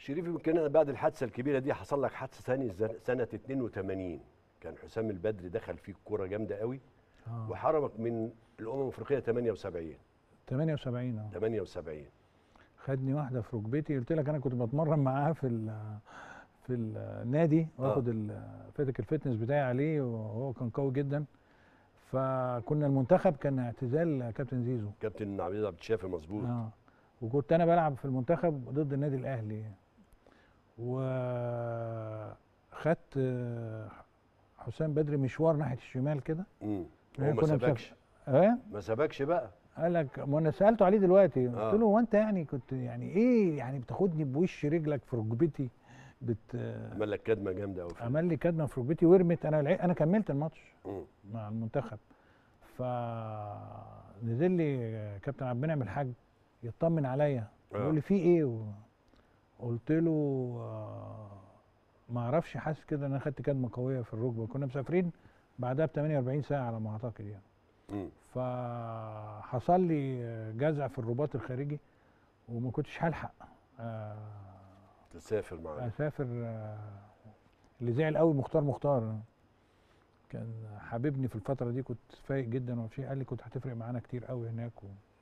شريف يمكن أنا بعد الحادثه الكبيره دي حصل لك حادثه ثاني ز- سنه 82 كان حسام البدري دخل فيك كوره جامده قوي اه وحرمك من الامم الافريقيه 78 78 اه 78 خدني واحده في ركبتي قلت لك انا كنت بتمرن معاه في ال في النادي واخد ال- فاتك الفتنس بتاعي عليه وهو كان قوي جدا فكنا المنتخب كان اعتزال كابتن زيزو كابتن عبد عبد الشافي مظبوط اه وكنت انا بلعب في المنتخب ضد النادي الاهلي وخدت آه، حسام بدري مشوار ناحيه الشمال كده امم إيه، هو ما كنا سابكش اه ما سابكش بقى قال لك ما انا سالته عليه دلوقتي آه. قلت له هو انت يعني كنت يعني ايه يعني بتاخدني بوش رجلك في ركبتي بت عمل لك كدمه جامده قوي عمل لي كدمه في ركبتي ورمت انا الع- انا كملت الماتش مم. مع المنتخب فنزل لي كابتن عبد المنعم الحاج يطمن عليا آه. يقول لي في ايه و... قلت له آه، ما اعرفش حاسس كده ان انا خدت كدمه قويه في الركبه كنا مسافرين بعدها ب 48 ساعه على ما اعتقد يعني مم. فحصل لي جزع في الرباط الخارجي وما كنتش هلحق آه، تسافر معانا اسافر آه، اللي زعل قوي مختار مختار كان حبيبني في الفتره دي كنت فايق جدا وفي قال لي كنت هتفرق معانا كتير قوي هناك و...